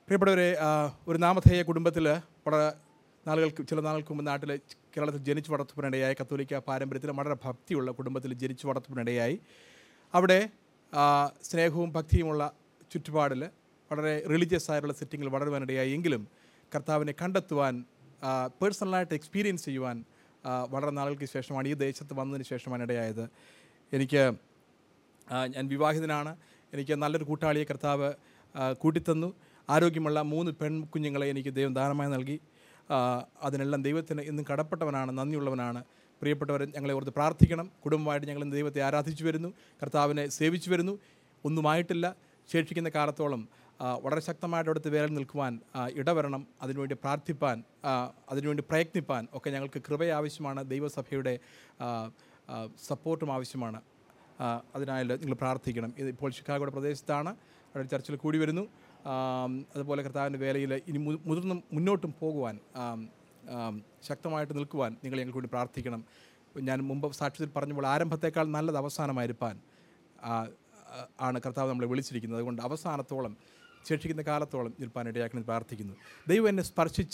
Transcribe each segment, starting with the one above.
പ്രിയപ്പെട്ടവരെ ആ, ഒരു നാമധേയ കുടുംബത്തിൽ വളരെ നാളുകൾക്ക് ചില നാളുകൾക്ക് മുമ്പ് നാട്ടിൽ കേരളത്തിൽ ജനിച്ചു വളർത്തുവാനിടയായി കത്തോലിക്ക പാരമ്പര്യത്തിൽ വളരെ ഭക്തിയുള്ള കുടുംബത്തിൽ ജനിച്ചു വളർത്തുവാനിടയായി അവിടെ ആ, സ്നേഹവും ഭക്തിയുമുള്ള ചുറ്റുപാടിൽ വളരെ റിലീജിയസ് ആയിട്ടുള്ള സെറ്റിങ്ങിൽ വളരുവാനിടയായി എങ്കിലും കർത്താവിനെ കണ്ടെത്തുവാൻ പേഴ്സണലായിട്ട് എക്സ്പീരിയൻസ് ചെയ്യുവാൻ ആ, വളരെ നാളുകൾക്ക് ശേഷമാണ് ഈ ദേശത്ത് വന്നതിന് ശേഷമാണ് ഇടയായത് എനിക്ക് ആ, ഞാൻ വിവാഹിതനാണ് എനിക്ക് നല്ലൊരു കൂട്ടാളിയെ കർത്താവ് ആ, കൂട്ടിത്തന്നു ആരോഗ്യമുള്ള മൂന്ന് പെൺകുഞ്ഞുങ്ങളെ എനിക്ക് ദൈവം ദാനമായി നൽകി ആ, അതിനെല്ലാം ദൈവത്തിന് ഇന്നും കടപ്പെട്ടവനാണ് നന്ദിയുള്ളവനാണ് പ്രിയപ്പെട്ടവർ ഞങ്ങളെ ഓർത്ത് പ്രാർത്ഥിക്കണം കുടുംബമായിട്ട് ഞങ്ങൾ ഇന്ന് ദൈവത്തെ ആരാധിച്ചു വരുന്നു കർത്താവിനെ സേവിച്ചു വരുന്നു ഒന്നുമായിട്ടില്ല ശേഷിക്കുന്ന കാലത്തോളം ആ, വളരെ ശക്തമായിട്ട് അവിടുത്തെ വേലിൽ നിൽക്കുവാൻ ആ, ഇടവരണം അതിനുവേണ്ടി പ്രാർത്ഥിപ്പാൻ ആ, അതിനുവേണ്ടി പ്രയത്നിപ്പാൻ ഒക്കെ ഞങ്ങൾക്ക് കൃപ ആവശ്യമാണ് ദൈവസഭയുടെ ആ, ആ, സപ്പോർട്ടും ആവശ്യമാണ് ആ, അതിനായാലും നിങ്ങൾ പ്രാർത്ഥിക്കണം ഇത് ഇപ്പോൾ ഷിക്കാഗോയുടെ പ്രദേശത്താണ് അവിടെ ചർച്ചിൽ കൂടി വരുന്നു ആം, അതുപോലെ കർത്താവിൻ്റെ വേലയിൽ ഇനി മു- മുതിർന്ന് മുന്നോട്ടും പോകുവാൻ ആം, ആം, ശക്തമായിട്ട് നിൽക്കുവാൻ നിങ്ങൾ ഞങ്ങൾക്ക് വേണ്ടി പ്രാർത്ഥിക്കണം ഞാൻ മുമ്പ് സാക്ഷ്യത്തിൽ പറഞ്ഞപ്പോൾ ആരംഭത്തേക്കാൾ നല്ലത് അവസാനമായിരിക്കാൻ ആ, ആ, ആണ് കർത്താവ് നമ്മളെ വിളിച്ചിരിക്കുന്നത് അതുകൊണ്ട് അവസാനത്തോളം ശേഷിക്കുന്ന കാലത്തോളം നിൽപ്പാൻ ഇടയാക്കണം പ്രാർത്ഥിക്കുന്നു ദൈവം എന്നെ സ്പർശിച്ച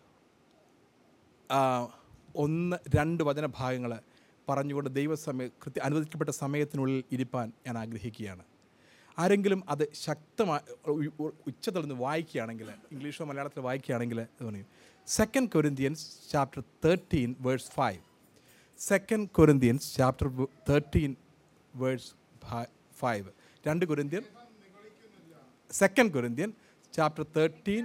ആ, ഒന്ന് രണ്ട് വചനഭാഗങ്ങൾ പറഞ്ഞുകൊണ്ട് ദൈവസമയ കൃത്യ അനുവദിക്കപ്പെട്ട സമയത്തിനുള്ളിൽ ഇരിപ്പാൻ ഞാൻ ആഗ്രഹിക്കുകയാണ് ആരെങ്കിലും അത് ശക്തമായി ഉച്ചത്തിൽ നിന്ന് വായിക്കുകയാണെങ്കിൽ ഇംഗ്ലീഷോ മലയാളത്തിൽ വായിക്കുകയാണെങ്കിൽ ഇത് പറയും second Corinthians chapter thirteen verse five second Corinthians chapter thirteen verse five രണ്ട് Corinthian second Corinthian chapter thirteen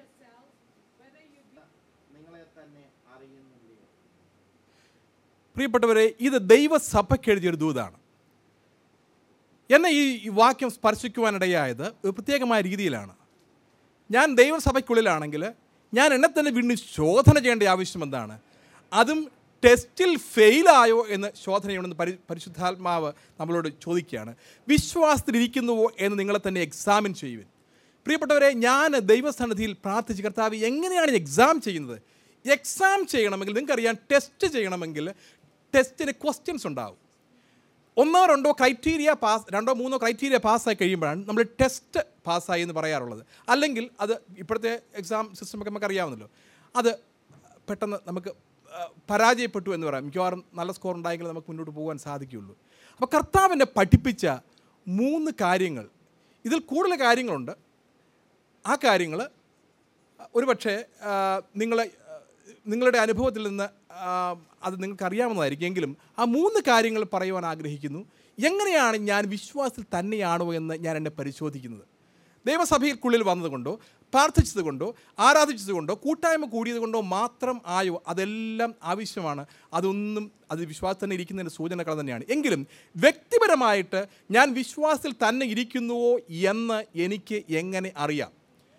നിങ്ങളെ തന്നെ അറിയുന്നില്ലയോ പ്രിയപ്പെട്ടവരെ ഇത് ദൈവസഭയ്ക്ക് എഴുതിയൊരു ദൂതാണ് എന്നെ ഈ ഈ വാക്യം സ്പർശിക്കുവാനിടയായത് ഒരു പ്രത്യേകമായ രീതിയിലാണ് ഞാൻ ദൈവസഭയ്ക്കുള്ളിലാണെങ്കിൽ ഞാൻ എന്നെ തന്നെ വീണ്ടും ശോധന ചെയ്യേണ്ട ആവശ്യം എന്താണ് അതും ടെസ്റ്റിൽ ഫെയിലായോ എന്ന് ശോധന ചെയ്യണമെന്ന് പരി പരിശുദ്ധാത്മാവ് നമ്മളോട് ചോദിക്കുകയാണ് വിശ്വാസത്തിലിരിക്കുന്നുവോ എന്ന് നിങ്ങളെ തന്നെ എക്സാമിൻ ചെയ്യുവിൻ പ്രിയപ്പെട്ടവരെ ഞാൻ ദൈവസന്നിധിയിൽ പ്രാർത്ഥിച്ച് കർത്താവ് എങ്ങനെയാണ് എക്സാം ചെയ്യുന്നത് എക്സാം ചെയ്യണമെങ്കിൽ നിങ്ങൾക്കറിയാം ടെസ്റ്റ് ചെയ്യണമെങ്കിൽ ടെസ്റ്റിന് ക്വസ്റ്റ്യൻസ് ഉണ്ടാവും ഒന്നോ രണ്ടോ ക്രൈറ്റീരിയ പാസ് രണ്ടോ മൂന്നോ ക്രൈറ്റീരിയ പാസ്സായി കഴിയുമ്പോഴാണ് നമ്മൾ ടെസ്റ്റ് പാസ്സായി എന്ന് പറയാറുള്ളത് അല്ലെങ്കിൽ അത് ഇപ്പോഴത്തെ എക്സാം സിസ്റ്റമൊക്കെ നമുക്ക് അറിയാവുന്നല്ലോ അത് പെട്ടെന്ന് നമുക്ക് ആ, പരാജയപ്പെട്ടു എന്ന് പറയാം മിക്കവാറും നല്ല സ്കോർ ഉണ്ടായെങ്കിൽ നമുക്ക് മുന്നോട്ട് പോകാൻ സാധിക്കുകയുള്ളൂ അപ്പോൾ കർത്താവിനെ പഠിപ്പിച്ച മൂന്ന് കാര്യങ്ങൾ ഇതിൽ കൂടുതൽ കാര്യങ്ങളുണ്ട് ആ കാര്യങ്ങൾ ഒരുപക്ഷെ ആ, നിങ്ങളെ ആ, നിങ്ങളുടെ അനുഭവത്തിൽ നിന്ന് ആ, അത് നിങ്ങൾക്ക് അറിയാവുന്നതായിരിക്കും എങ്കിലും ആ മൂന്ന് കാര്യങ്ങൾ പറയുവാൻ ആഗ്രഹിക്കുന്നു എങ്ങനെയാണ് ഞാൻ വിശ്വാസത്തിൽ തന്നെയാണോ എന്ന് ഞാൻ എന്നെ പരിശോധിക്കുന്നത് ദൈവസഭയ്ക്കുള്ളിൽ വന്നതുകൊണ്ടോ പ്രാർത്ഥിച്ചതുകൊണ്ടോ ആരാധിച്ചതുകൊണ്ടോ കൂട്ടായ്മ കൂടിയതുകൊണ്ടോ മാത്രം ആയോ അതെല്ലാം ആവശ്യമാണ് അതൊന്നും അത് വിശ്വാസത്തിൽ തന്നെ ഇരിക്കുന്നതിൻ്റെ സൂചനകൾ തന്നെയാണ് എങ്കിലും വ്യക്തിപരമായിട്ട് ഞാൻ വിശ്വാസത്തിൽ തന്നെ ഇരിക്കുന്നുവോ എന്ന് എനിക്ക് എങ്ങനെ അറിയാം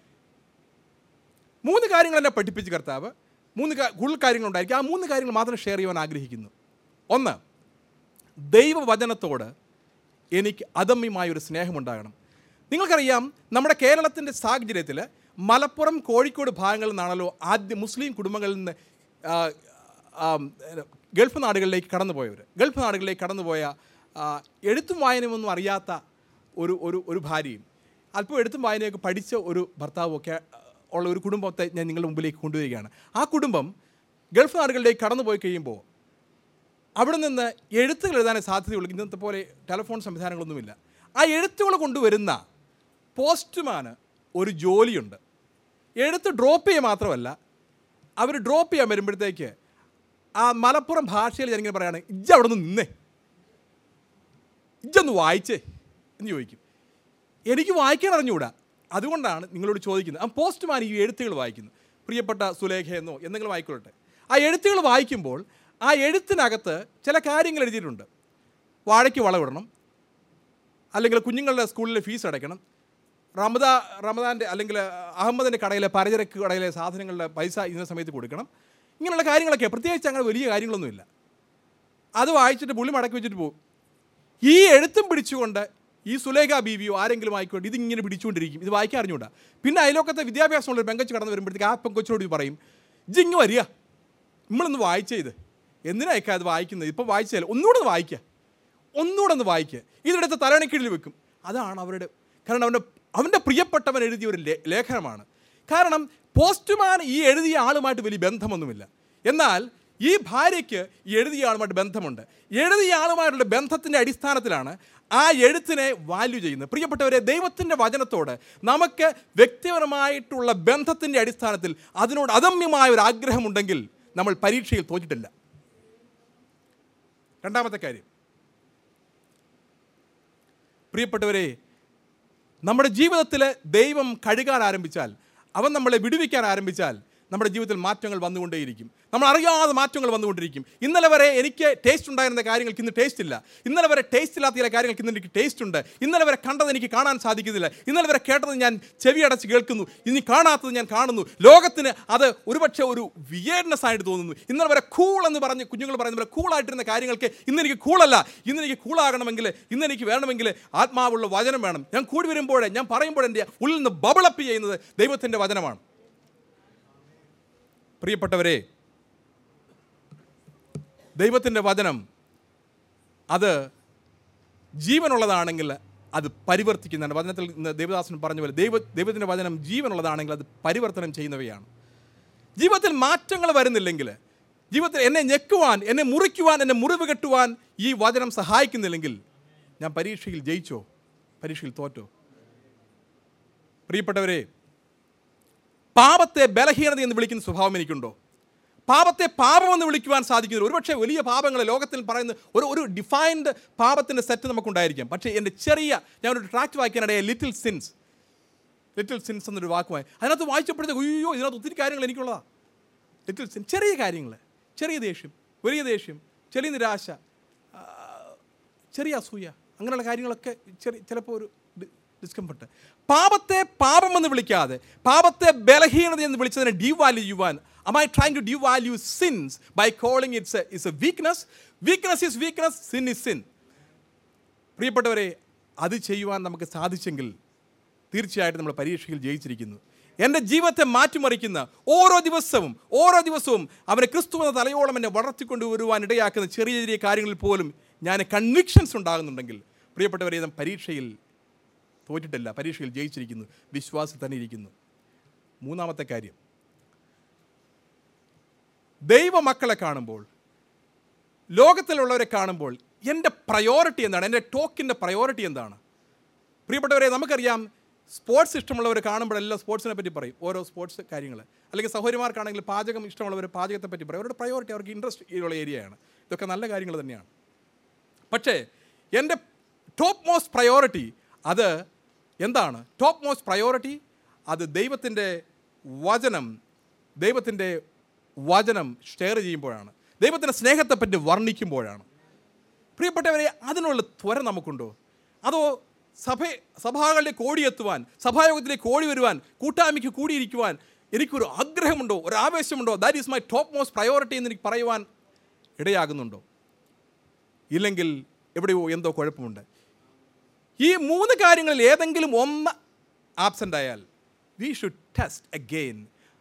മൂന്ന് കാര്യങ്ങൾ എന്നെ പഠിപ്പിച്ച് കർത്താവ് മൂന്ന് കാ- കൂടുതൽ കാര്യങ്ങളുണ്ടായിരിക്കും ആ മൂന്ന് കാര്യങ്ങൾ മാത്രം ഷെയർ ചെയ്യാൻ ആഗ്രഹിക്കുന്നു ഒന്ന് ദൈവവചനത്തോട് എനിക്ക് അദമ്യമായൊരു സ്നേഹമുണ്ടാകണം നിങ്ങൾക്കറിയാം നമ്മുടെ കേരളത്തിൻ്റെ സാഹചര്യത്തിൽ മലപ്പുറം കോഴിക്കോട് ഭാഗങ്ങളിൽ നിന്നാണല്ലോ ആദ്യം മുസ്ലിം കുടുംബങ്ങളിൽ നിന്ന് ആ, ആ, ഗൾഫ് നാടുകളിലേക്ക് കടന്നുപോയവർ ഗൾഫ് നാടുകളിലേക്ക് കടന്നുപോയ ആ, എഴുത്തും വായനയൊന്നും അറിയാത്ത ഒരു ഒരു ഒരു ഭാര്യയും അല്പം എഴുത്തും വായനയൊക്കെ പഠിച്ച ഒരു ഭർത്താവും ഒക്കെ ഉള്ള ഒരു കുടുംബത്തെ ഞാൻ നിങ്ങളുടെ മുമ്പിലേക്ക് കൊണ്ടുവരികയാണ് ആ കുടുംബം ഗൾഫ് നാടുകളിലേക്ക് കടന്നുപോയി കഴിയുമ്പോൾ അവിടെ നിന്ന് എഴുത്തുകൾ എഴുതാനേ സാധ്യതയുള്ളൂ ഇന്നത്തെ പോലെ ടെലിഫോൺ സംവിധാനങ്ങളൊന്നുമില്ല ആ എഴുത്തുകൾ കൊണ്ടുവരുന്ന പോസ്റ്റ്മാന് ഒരു ജോലിയുണ്ട് എഴുത്ത് ഡ്രോപ്പ് ചെയ്യുക മാത്രമല്ല അവർ ഡ്രോപ്പ് ചെയ്യാൻ വരുമ്പോഴത്തേക്ക് ആ മലപ്പുറം ഭാഷയിൽ ഞാനിങ്ങനെ പറയാണ് ഇജ്ജ അവിടെ നിന്ന് നിന്നേ ഇജ്ജൊന്ന് വായിച്ചേ എന്ന് ചോദിക്കും എനിക്ക് വായിക്കാൻ അറിഞ്ഞുകൂടാ അതുകൊണ്ടാണ് നിങ്ങളോട് ചോദിക്കുന്നത് ആ പോസ്റ്റ്മാൻ ഈ എഴുത്തുകൾ വായിക്കുന്നു പ്രിയപ്പെട്ട സുലേഖ എന്നോ എന്തെങ്കിലും വായിക്കൊള്ളട്ടെ ആ എഴുത്തുകൾ വായിക്കുമ്പോൾ ആ എഴുത്തിനകത്ത് ചില കാര്യങ്ങൾ എഴുതിയിട്ടുണ്ട് വാഴയ്ക്ക് വളവിടണം അല്ലെങ്കിൽ കുഞ്ഞുങ്ങളുടെ സ്കൂളിലെ ഫീസ് അടയ്ക്കണം റമദാ റമദാൻ്റെ അല്ലെങ്കിൽ അഹമ്മദിൻ്റെ കടയിലെ പലചരക്ക് കടയിലെ സാധനങ്ങളുടെ പൈസ ഇന്ന സമയത്ത് കൊടുക്കണം ഇങ്ങനെയുള്ള കാര്യങ്ങളൊക്കെ പ്രത്യേകിച്ച് അങ്ങനെ വലിയ കാര്യങ്ങളൊന്നുമില്ല അത് വായിച്ചിട്ട് പുള്ളി മടക്കി വെച്ചിട്ട് പോകും ഈ എഴുത്തും പിടിച്ചുകൊണ്ട് ഈ സുലേഖ ബീവിയോ ആരെങ്കിലും ആയിക്കോട്ടെ ഇതിങ്ങനെ പിടിച്ചുകൊണ്ടിരിക്കും ഇത് വായിക്കാൻ അറിഞ്ഞുകൂടാ പിന്നെ അയലോക്കത്തെ വിദ്യാഭ്യാസമുള്ള ഒരു പെങ്കച്ച് കടന്നു വരുമ്പോഴത്തേക്ക് ആ പെങ്കൊച്ചിനോട് ഇത് പറയും ജിങ്ങ് വരിക നമ്മളൊന്ന് വായിച്ചേ ഇത് എന്തിനായിക്കാ അത് വായിക്കുന്നത് ഇപ്പം വായിച്ചാൽ ഒന്നുകൂടെ ഒന്ന് വായിക്കുക ഒന്നുകൂടെ ഒന്ന് വായിക്കുക ഇതെടുത്ത് തലണിക്കീഴിൽ വെക്കും അതാണ് അവരുടെ കാരണം അവൻ്റെ അവൻ്റെ പ്രിയപ്പെട്ടവൻ എഴുതിയ ഒരു ലേ- ലേഖനമാണ് കാരണം പോസ്റ്റ്മാൻ ഈ എഴുതിയ ആളുമായിട്ട് വലിയ ബന്ധമൊന്നുമില്ല എന്നാൽ ഈ ഭാര്യയ്ക്ക് ഈ എഴുതിയ ആളുമായിട്ട് ബന്ധമുണ്ട് എഴുതിയ ആളുമായിട്ടുള്ള ബന്ധത്തിൻ്റെ അടിസ്ഥാനത്തിലാണ് ആ എഴുത്തിനെ വാല്യൂ ചെയ്യുന്നത് പ്രിയപ്പെട്ടവരെ ദൈവത്തിൻ്റെ വചനത്തോട് നമുക്ക് വ്യക്തിപരമായിട്ടുള്ള ബന്ധത്തിൻ്റെ അടിസ്ഥാനത്തിൽ അതിനോട് അദമ്യമായ ഒരു ആഗ്രഹമുണ്ടെങ്കിൽ നമ്മൾ പരീക്ഷയിൽ തോറ്റിട്ടില്ല രണ്ടാമത്തെ കാര്യം പ്രിയപ്പെട്ടവരെ നമ്മുടെ ജീവിതത്തിൽ ദൈവം കഴുകാൻ ആരംഭിച്ചാൽ അവൻ നമ്മളെ വിടുവിക്കാൻ ആരംഭിച്ചാൽ നമ്മുടെ ജീവിതത്തിൽ മാറ്റങ്ങൾ വന്നുകൊണ്ടേയിരിക്കും നമ്മൾ അറിയാതെ മാറ്റങ്ങൾ വന്നുകൊണ്ടിരിക്കും ഇന്നലെ വരെ എനിക്ക് ടേസ്റ്റ് ഉണ്ടായിരുന്ന കാര്യങ്ങൾക്ക് ഇന്ന് ടേസ്റ്റ് ഇല്ല ഇന്നലെ വരെ ടേസ്റ്റ് ഇല്ലാത്ത ചില കാര്യങ്ങൾക്ക് ഇന്ന് എനിക്ക് ടേസ്റ്റ് ഉണ്ട് ഇന്നലെ വരെ കണ്ടത് എനിക്ക് കാണാൻ സാധിക്കുന്നില്ല ഇന്നലെ വരെ കേട്ടത് ഞാൻ ചെവി അടച്ച് കേൾക്കുന്നു ഇനി കാണാത്തത് ഞാൻ കാണുന്നു ലോകത്തിന് അത് ഒരുപക്ഷെ ഒരു വിയേഡ്നെസ് ആയിട്ട് തോന്നുന്നു ഇന്നലെ വരെ കൂൾ എന്ന് പറഞ്ഞ് കുഞ്ഞുങ്ങൾ പറയുന്ന പോലെ കൂളായിട്ടിരുന്ന കാര്യങ്ങൾക്ക് ഇന്ന് എനിക്ക് കൂളല്ല ഇന്ന് എനിക്ക് കൂളാകണമെങ്കിൽ ഇന്ന് എനിക്ക് വേണമെങ്കിൽ ആത്മാവുള്ള വചനം വേണം ഞാൻ കൂടി വരുമ്പോഴേ ഞാൻ പറയുമ്പോൾ എൻ്റെ ഉള്ളിൽ നിന്ന് ബബിളപ്പ് ചെയ്യുന്നത് ദൈവത്തിൻ്റെ വചനമാണ് പ്രിയപ്പെട്ടവരെ ദൈവത്തിൻ്റെ വചനം അത് ജീവനുള്ളതാണെങ്കിൽ അത് പരിവർത്തിക്കുന്നതാണ് വചനത്തിൽ ഇന്ന് ദേവദാസൻ പറഞ്ഞ പോലെ ദൈവ ദൈവത്തിൻ്റെ വചനം ജീവനുള്ളതാണെങ്കിൽ അത് പരിവർത്തനം ചെയ്യുന്നവയാണ് ജീവിതത്തിൽ മാറ്റങ്ങൾ വരുന്നില്ലെങ്കിൽ ജീവിതത്തിൽ എന്നെ ഞെക്കുവാൻ എന്നെ മുറിക്കുവാൻ എന്നെ മുറിവ് കെട്ടുവാൻ ഈ വചനം സഹായിക്കുന്നില്ലെങ്കിൽ ഞാൻ പരീക്ഷയിൽ ജയിച്ചോ പരീക്ഷയിൽ തോറ്റോ പ്രിയപ്പെട്ടവരെ പാപത്തെ ബലഹീനത എന്ന് വിളിക്കുന്ന സ്വഭാവം എനിക്കുണ്ടോ പാപത്തെ പാപമെന്ന് വിളിക്കുവാൻ സാധിക്കുന്നില്ല ഒരുപക്ഷെ വലിയ പാപങ്ങൾ ലോകത്തിൽ പറയുന്ന ഒരു ഒരു ഡിഫൈൻഡ് പാപത്തിൻ്റെ സെറ്റ് നമുക്കുണ്ടായിരിക്കാം പക്ഷേ എൻ്റെ ചെറിയ ഞാൻ ഒരു ട്രാക്ട് വായിക്കാനിടയെ ലിറ്റിൽ സിൻസ് ലിറ്റിൽ സിൻസ് എന്നൊരു വാക്കുമായി അതിനകത്ത് വായിച്ചപ്പോഴത്തേക്ക് അയ്യോ ഇതിനകത്ത് ഒത്തിരി കാര്യങ്ങൾ എനിക്കുള്ളതാണ് ലിറ്റിൽ സിൻ ചെറിയ കാര്യങ്ങൾ ചെറിയ ദേഷ്യം വലിയ ദേഷ്യം ചെറിയ നിരാശ ആ, ചെറിയ അസൂയ അങ്ങനെയുള്ള കാര്യങ്ങളൊക്കെ ചെറിയ ചിലപ്പോൾ ഒരു ഡിസ്കംഫർട്ട് പാപത്തെ പാപമെന്ന് വിളിക്കാതെ പാപത്തെ ബലഹീനത എന്ന് വിളിച്ചതിനെ ഡീവാല്യൂ ചെയ്യുവാൻ am I trying to devalue sins by calling it a, it's a weakness? Weakness is weakness, sin is sin. പ്രിയപ്പെട്ടവരെ അത് ചെയ്യുവാൻ നമുക്ക് സാധിച്ചെങ്കിൽ തീർച്ചയായിട്ടും നമ്മൾ പരീക്ഷയിൽ ജയിച്ചിരിക്കുന്നു എൻ്റെ ജീവിതത്തെ മാറ്റിമറിക്കുന്ന ഓരോ ദിവസവും ഓരോ ദിവസവും അവനെ ക്രിസ്തു എന്ന തലയോളം എന്നെ വളർത്തിക്കൊണ്ട് വരുവാൻ ഇടയാക്കുന്ന ചെറിയ ചെറിയ കാര്യങ്ങളിൽ പോലും ഞാൻ കൺവിക്ഷൻസ് ഉണ്ടാകുന്നുണ്ടെങ്കിൽ പ്രിയപ്പെട്ടവരെ നാം പരീക്ഷയിൽ തോറ്റിട്ടില്ല പരീക്ഷയിൽ ജയിച്ചിരിക്കുന്നു വിശ്വാസത്തിൽ തന്നെ ഇരിക്കുന്നു മൂന്നാമത്തെ കാര്യം ദൈവമക്കളെ കാണുമ്പോൾ ലോകത്തിലുള്ളവരെ കാണുമ്പോൾ എൻ്റെ പ്രയോറിറ്റി എന്താണ് എൻ്റെ ടോക്കിൻ്റെ പ്രയോറിറ്റി എന്താണ് പ്രിയപ്പെട്ടവരെ നമുക്കറിയാം സ്പോർട്സ് ഇഷ്ടമുള്ളവർ കാണുമ്പോഴെല്ലാം സ്പോർട്സിനെ പറ്റി പറയും ഓരോ സ്പോർട്സ് കാര്യങ്ങൾ അല്ലെങ്കിൽ സഹോദരിമാർക്കാണെങ്കിൽ പാചകം ഇഷ്ടമുള്ളവർ പാചകത്തെ പറ്റി പറയും അവരുടെ പ്രയോറിറ്റി അവർക്ക് ഇൻട്രസ്റ്റ് ഉള്ള ഏരിയയാണ് ഇതൊക്കെ നല്ല കാര്യങ്ങൾ തന്നെയാണ് പക്ഷേ എൻ്റെ ടോപ്പ് മോസ്റ്റ് പ്രയോറിറ്റി അത് എന്താണ് ടോപ്പ് മോസ്റ്റ് പ്രയോറിറ്റി അത് ദൈവത്തിൻ്റെ വചനം ദൈവത്തിൻ്റെ വചനം ഷെയർ ചെയ്യുമ്പോഴാണ് ദൈവത്തിൻ്റെ സ്നേഹത്തെപ്പറ്റി വർണ്ണിക്കുമ്പോഴാണ് പ്രിയപ്പെട്ടവരെ അതിനുള്ള ത്വര നമുക്കുണ്ടോ അതോ സഭ സഭകളിലേക്ക് ഓടിയെത്തുവാൻ സഭായോഗത്തിലേക്ക് ഓടി വരുവാൻ കൂട്ടായ്മയ്ക്ക് കൂടിയിരിക്കുവാൻ എനിക്കൊരു ആഗ്രഹമുണ്ടോ ഒരു ആവേശമുണ്ടോ that is my top most priority എന്ന് എനിക്ക് പറയുവാൻ ഇടയാകുന്നുണ്ടോ ഇല്ലെങ്കിൽ എവിടെയോ എന്തോ കുഴപ്പമുണ്ട് ഈ മൂന്ന് കാര്യങ്ങളിൽ ഏതെങ്കിലും ഒന്ന് ആബ്സെൻ്റ് ആയാൽ we should test again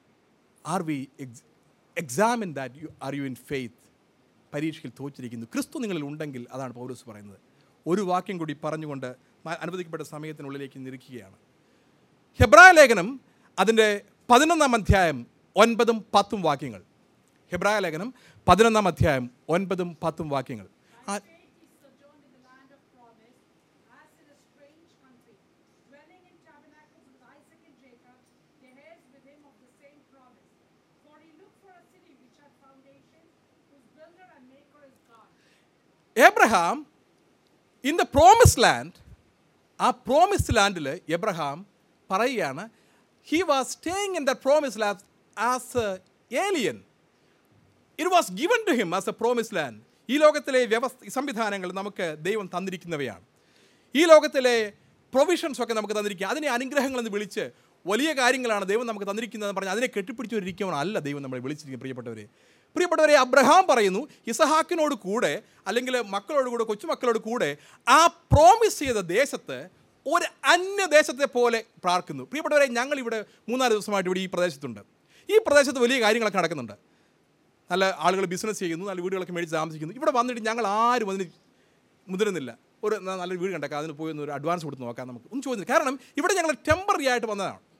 are we examine that you are you in faith പരീക്ഷയിൽ തോറ്റിരിക്കുന്നു ക്രിസ്തു നിങ്ങളിൽ ഉണ്ടെങ്കിൽ അതാണ് പൗലോസ് പറയുന്നത് ഒരു വാക്യം കൂടി പറഞ്ഞുകൊണ്ട് മ- അനുവദിക്കപ്പെട്ട സമയത്തിനുള്ളിലേക്ക് നിരിക്കുകയാണ് ഹെബ്രായ ലേഖനം അതിൻ്റെ പതിനൊന്നാം അധ്യായം ഒൻപതും പത്തും വാക്യങ്ങൾ ഹെബ്രായ ലേഖനം പതിനൊന്നാം അധ്യായം ഒൻപതും പത്തും വാക്യങ്ങൾ ആ- faith he sojourned in the land of promise, as in a strange country, dwelling in tabernacles with Isaac and Jacob, the heirs with him of the same promise. For he looked for a city which had foundations, whose builder and maker is God. Abraham in the promise land ആ promise ലാൻഡിൽ Abraham പറയുകയാണ് he was staying in the promise land as a alien it was given to him as a promise land ഈ ലോകത്തിലെ വ്യവസ്ഥ സംവിധാനങ്ങൾ നമുക്ക് ദൈവം തന്നിരിക്കുന്നവയാണ് ഈ ലോകത്തിലെ പ്രൊവിഷൻസ് ഒക്കെ നമുക്ക് തന്നിരിക്കുക അതിനെ അനുഗ്രഹങ്ങൾ എന്ന് വിളിച്ച് വലിയ കാര്യങ്ങളാണ് ദൈവം നമുക്ക് തന്നിരിക്കുന്നതെന്ന് പറഞ്ഞ് അതിനെ കെട്ടിപ്പിടിച്ചൊരിക്കുവാണ് അല്ല ദൈവം നമ്മളെ വിളിച്ചിരിക്കുന്നത് പ്രിയപ്പെട്ടവരെ പ്രിയപ്പെട്ടവരെ അബ്രഹാം പറയുന്നു ഇസഹാക്കിനോട് കൂടെ അല്ലെങ്കിൽ മക്കളോട് കൂടെ കൊച്ചുമക്കളോട് കൂടെ ആ പ്രോമിസ് ചെയ്ത ദേശത്ത് ഒരു അന്യദേശത്തെ പോലെ പ്രാർത്ഥിക്കുന്നു പ്രിയപ്പെട്ടവരെ ഞങ്ങളിവിടെ മൂന്നാല് ദിവസമായിട്ട് ഇവിടെ ഈ പ്രദേശത്തുണ്ട് ഈ പ്രദേശത്ത് വലിയ കാര്യങ്ങളൊക്കെ നടക്കുന്നുണ്ട് നല്ല ആളുകൾ ബിസിനസ് ചെയ്യുന്നു നല്ല വീടുകളൊക്കെ മേടിച്ച് താമസിക്കുന്നു ഇവിടെ വന്നിട്ട് ഞങ്ങൾ ആരും അതിന് മുതിരുന്നില്ല ഒരു ന- നല്ലൊരു വീട് കണ്ടേക്കാം അതിന് പോയി ഒന്ന് ഒരു അഡ്വാൻസ് കൊടുത്ത് നോക്കാം നമുക്ക് ഒന്നും ചോദിച്ചില്ല കാരണം ഇവിടെ ഞങ്ങൾ ടെമ്പററി ആയിട്ട് വന്നതാണ്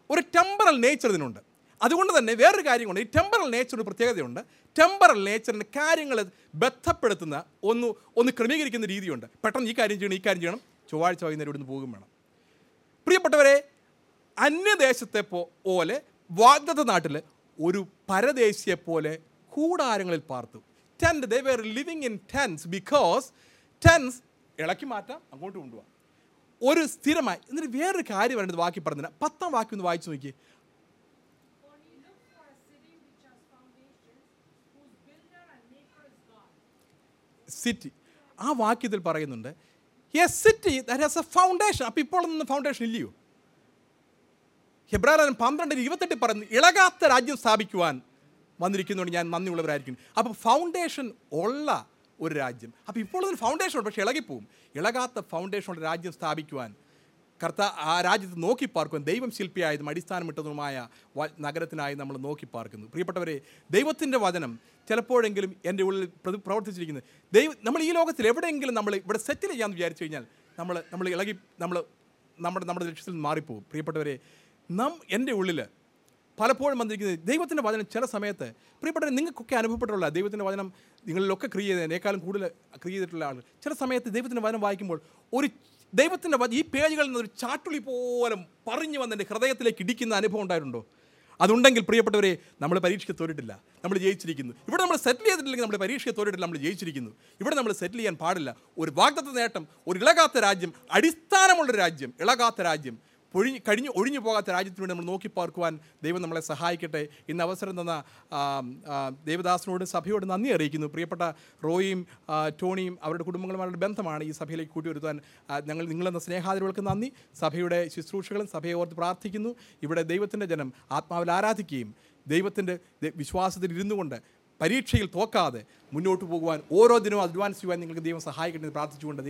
ഒരു ടെമ്പറൽ നേച്ചർ ഇതിനുണ്ട് അതുകൊണ്ട് തന്നെ വേറൊരു കാര്യമുണ്ട് ഈ ടെമ്പറൽ നേച്ചറിന് പ്രത്യേകതയുണ്ട് ടെമ്പറൽ നേച്ചറിന് കാര്യങ്ങൾ ബന്ധപ്പെടുത്തുന്ന ഒന്ന് ഒന്ന് ക്രമീകരിക്കുന്ന രീതിയുണ്ട് പെട്ടെന്ന് ഈ കാര്യം ചെയ്യണം ഈ കാര്യം ചെയ്യണം ചൊവ്വാഴ്ച വൈകുന്നേരം ഇവിടുന്ന് പോകും വേണം പ്രിയപ്പെട്ടവരെ അന്യദേശത്തെ പോ- പോലെ വാഗ്ദത്ത നാട്ടിൽ ഒരു പരദേശിയെ പോലെ കൂടാരങ്ങളിൽ പാർത്തു tent they were living in tents because tents ഇളക്കി മാറ്റാം അങ്ങോട്ട് കൊണ്ടുപോകാം ഒരു സ്ഥിരമായി എന്നിട്ട് വേറൊരു കാര്യം പറയുന്നത് വാക്കി പറഞ്ഞില്ല പത്താം വാക്യം ഒന്ന് വായിച്ചു നോക്കി For he looked for a city which has foundations, whose builder and maker is God. City ആ വാക്യത്തിൽ പറയുന്നുണ്ട് a city that has a foundation അപ്പോൾ ഇപ്പോൾ ഒന്നും ഫൗണ്ടേഷൻ ഇല്ലയോ ഹെബ്രാലൻ പന്ത്രണ്ടിന് ഇരുപത്തെട്ട് പറയുന്നു ഇളകാത്ത രാജ്യം സ്ഥാപിക്കുവാൻ വന്നിരിക്കുന്നതുകൊണ്ട് ഞാൻ നന്ദിയുള്ളവരായിരിക്കും അപ്പോൾ ഫൗണ്ടേഷൻ ഉള്ള ഒരു രാജ്യം അപ്പോൾ ഇപ്പോൾ ഒരു ഫൗണ്ടേഷൻ ഉണ്ട് പക്ഷേ ഇളകിപ്പോവും ഇളകാത്ത ഫൗണ്ടേഷനുള്ള രാജ്യം സ്ഥാപിക്കുവാൻ കർത്ത ആ രാജ്യത്ത് നോക്കി പാർക്കുവാൻ ദൈവം ശില്പിയായതും അടിസ്ഥാനമിട്ടതുമായ വ- നഗരത്തിനായി നമ്മൾ നോക്കി പാർക്കുന്നു പ്രിയപ്പെട്ടവരെ ദൈവത്തിൻ്റെ വചനം ചിലപ്പോഴെങ്കിലും എൻ്റെ ഉള്ളിൽ പ്രതി പ്രവർത്തിച്ചിരിക്കുന്നത് ദൈവം നമ്മൾ ഈ ലോകത്തിൽ എവിടെയെങ്കിലും നമ്മൾ ഇവിടെ സെറ്റിൽ ചെയ്യാമെന്ന് വിചാരിച്ചു കഴിഞ്ഞാൽ നമ്മൾ നമ്മൾ ഇളകി നമ്മൾ നമ്മുടെ നമ്മുടെ ലക്ഷ്യത്തിൽ നിന്ന് മാറിപ്പോകും പ്രിയപ്പെട്ടവരെ നം എൻ്റെ ഉള്ളിൽ പലപ്പോഴും വന്നിരിക്കുന്നത് ദൈവത്തിൻ്റെ വചനം ചില സമയത്ത് പ്രിയപ്പെട്ടവരെ നിങ്ങൾക്കൊക്കെ അനുഭവപ്പെട്ടുള്ള ദൈവത്തിൻ്റെ വചനം നിങ്ങളിലൊക്കെ ക്രിയ ചെയ്തതിനേക്കാളും കൂടുതൽ ക്രിയ ചെയ്തിട്ടുള്ള ആളുകൾ ചില സമയത്ത് ദൈവത്തിൻ്റെ വചനം വായിക്കുമ്പോൾ ഒരു ദൈവത്തിൻ്റെ വച- ഈ പേജുകളിൽ നിന്ന് ഒരു ചാട്ടുളി പോലും പറഞ്ഞു വന്ന് എൻ്റെ ഹൃദയത്തിലേക്ക് ഇടിക്കുന്ന അനുഭവം ഉണ്ടായിട്ടുണ്ടോ അതുണ്ടെങ്കിൽ പ്രിയപ്പെട്ടവരെ നമ്മൾ പരീക്ഷയ്ക്ക് തോറ്റിട്ടില്ല നമ്മൾ ജയിച്ചിരിക്കുന്നു ഇവിടെ നമ്മൾ സെറ്റിൽ ചെയ്തിട്ടില്ലെങ്കിൽ നമ്മൾ പരീക്ഷയ്ക്ക് തോറ്റിട്ടില്ല നമ്മൾ ജയിച്ചിരിക്കുന്നു ഇവിടെ നമ്മൾ സെറ്റിൽ ചെയ്യാൻ പാടില്ല ഒരു വാഗ്ദത്ത നേട്ടം ഒരു ഇളകാത്ത രാജ്യം അടിസ്ഥാനമുള്ള രാജ്യം ഇളകാത്ത രാജ്യം പൊഴിഞ്ഞ് കഴിഞ്ഞ് ഒഴിഞ്ഞു പോകാത്ത രാജ്യത്തിന് വേണ്ടി നമ്മൾ നോക്കി പാർക്കുവാൻ ദൈവം നമ്മളെ സഹായിക്കട്ടെ ഇന്ന് അവസരം തന്ന ആ, ആ, ദേവദാസിനോട് സഭയോട് നന്ദി അറിയിക്കുന്നു പ്രിയപ്പെട്ട റോയിയും ആ, ടോണിയും അവരുടെ കുടുംബങ്ങളുമായുള്ള ബന്ധമാണ് ഈ സഭയിലേക്ക് കൂട്ടിവരുത്താൻ ആ, ഞങ്ങൾ നിങ്ങളെന്ന സ്നേഹാദരവുകൾക്ക് നന്ദി സഭയുടെ ശുശ്രൂഷകളും സഭയെ ഓർത്ത് പ്രാർത്ഥിക്കുന്നു ഇവിടെ ദൈവത്തിൻ്റെ ജനം ആത്മാവിൽ ആരാധിക്കുകയും ദൈവത്തിൻ്റെ ദ- വിശ്വാസത്തിൽ ഇരുന്നു കൊണ്ട് പരീക്ഷയിൽ തോക്കാതെ മുന്നോട്ട് പോകുവാൻ ഓരോ ദിനവും അഡ്വാൻസ് ചെയ്യുവാൻ നിങ്ങൾക്ക് ദൈവം സഹായിക്കട്ടെ എന്ന് പ്രാർത്ഥിച്ചുകൊണ്ട്